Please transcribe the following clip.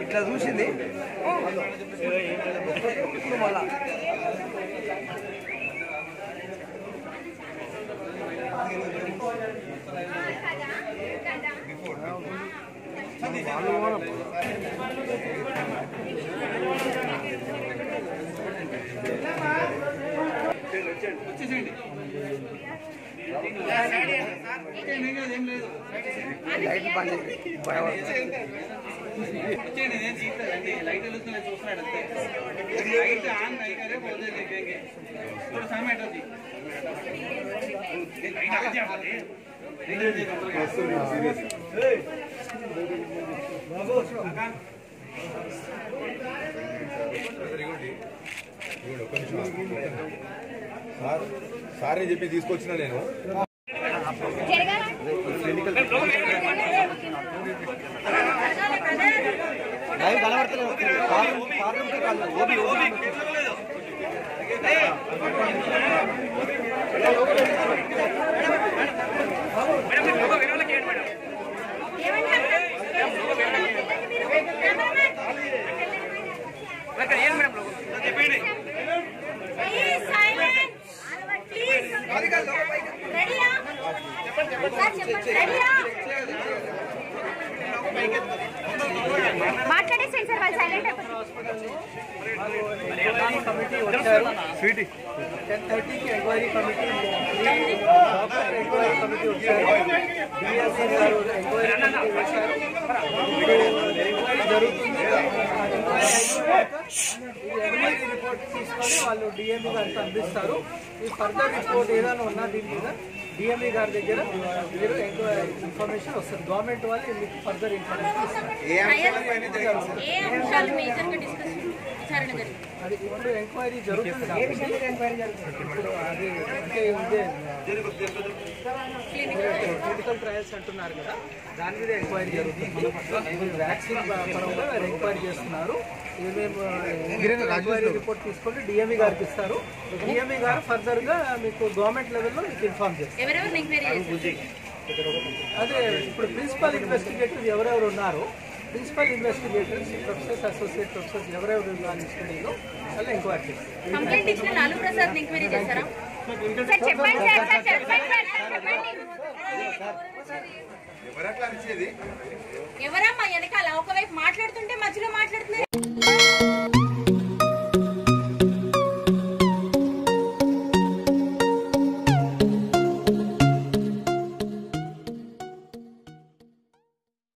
ఇట్లా చూసింది ఇప్పుడు మళ్ళా లైట్ బంద్ చేయండి. భయపడుతుంది. లైట్ వెలుగుతుంది చూస్తున్నాడు అంతే లైట్ ఆన్ అయిగానే పోతే దేखेंगे थोड़ा समय हटो जी लाइट आ जाए సార్ సార్ అని చెప్పి తీసుకొచ్చిన నేను లైవ్ కనబడతలేదు ఫారం ఫారంకి కాదు ఓబీ ఓబీ మాట్లాడేసేయండి సార్ వాళ్ళు సైలెంట్ కమిటీ వచ్చారు స్వీటీ టెన్ థర్టీకి ఎంక్వైరీ కమిటీ ఎంక్వైరీ కమిటీ వచ్చారు డిఎస్సీ గారు ఎంక్వైరీ కమిటీ వచ్చారు ఇప్పుడు ఎంక్వైరీ జరుగుతుంది ఎంక్వైరీ రిపోర్ట్ తీసుకొని వాళ్ళు డిఎంఈ గారికి అందిస్తారు ఈ ఫర్దర్ రిపోర్ట్ ఏదైనా ఉన్నా దీని మీద డిఎంఈ గారి దగ్గర మీరు ఇన్ఫర్మేషన్ వస్తుంది గవర్నమెంట్ వాళ్ళు మీకు ఫర్దర్ ఇన్ఫర్మేషన్ ఇస్తారు ఏ అంశాలు మేజర్ గా డిస్కస్ విచారణ జరిగింది అది ఇప్పుడు ఎంక్వైరీ జరుగుతుంది కాబట్టి ఇప్పుడు అది అంటే ఇదే క్లినికల్ ట్రయల్స్ అంటున్నారు కదా దాని మీద ఎంక్వైరీ జరుగుతుంది ఇప్పుడు వ్యాక్సిన్ పరంగా వారు ఎంక్వైరీ చేస్తున్నారు ఏమేమి ఎంక్వైరీ రిపోర్ట్ తీసుకొని డిఎంఈ గారికి ఇస్తారు డిఎంఈ గారు ఫర్దర్ గా మీకు గవర్నమెంట్ లెవెల్లో మీకు ఇన్ఫార్మ్ చేస్తారు ఎవరెవరిని ఎంక్వైరీ చేశారు అదే ఇప్పుడు ప్రిన్సిపల్ ఇన్వెస్టిగేటర్స్ ఎవరెవరు ఉన్నారో principal investigators professors associate professors ఎవరెవరు ఉన్నారు ఈ స్టడీలో వాళ్ళు ఎంక్వైరీ చేస్తారు కంప్లైంట్ ఇచ్చిన లాలూ ప్రసాద్ ఎంక్వైరీ చేశారా సార్ చెప్పండి సార్ సార్ చెప్పండి సార్ సార్ చెప్పండి ఎవరట్లా ఇచ్చేది ఎవరమ్మా వెనకాల ఒకవైపు మాట్లాడుతుంటే మధ్యలో మాట్లాడుతున్నారు